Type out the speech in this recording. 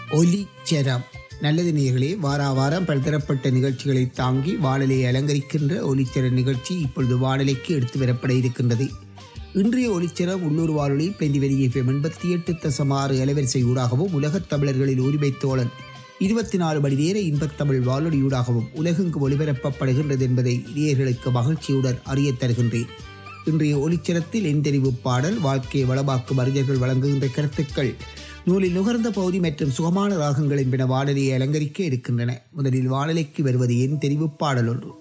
ஒலிச்சரம் நல்லது நேயர்களே வாரா வாரம் பல்தரப்பட்ட நிகழ்ச்சிகளை தாங்கி வானொலியை அலங்கரிக்கின்ற ஒலிச்சர நிகழ்ச்சி இப்பொழுது வானொலிக்கு எடுத்து வரப்பட இருக்கின்றது இன்றைய ஒலிச்சரம் உள்ளூர் வானொலி பெண்டிவெளி எஃப்எம் எண்பத்தி எட்டு தசம் ஆறு அலைவரிசை ஊடாகவும் உலகத் தமிழர்களில் உரிமை தோழன் இருபத்தி நாலு மணி நேர இன்பத்தமிழ் வானொலியூடாகவும் உலகெங்கு ஒலிபரப்பப்படுகின்றது என்பதை நேயர்களுக்கு மகிழ்ச்சியுடன் அறியத் தருகின்றேன் இன்றைய ஒலிச்சரத்தில் எந்தெரிவு பாடல் வாழ்க்கையை வளமாக்கும் அறிஞர்கள் வழங்குகின்ற கருத்துக்கள் நூலில் நுகர்ந்த பகுதி மற்றும் சுகமான ராகங்கள் என்பன வானொலியை அலங்கரிக்க இருக்கின்றன முதலில் வானொலிக்கு வருவது என் தெரிவு பாடல் ஒன்று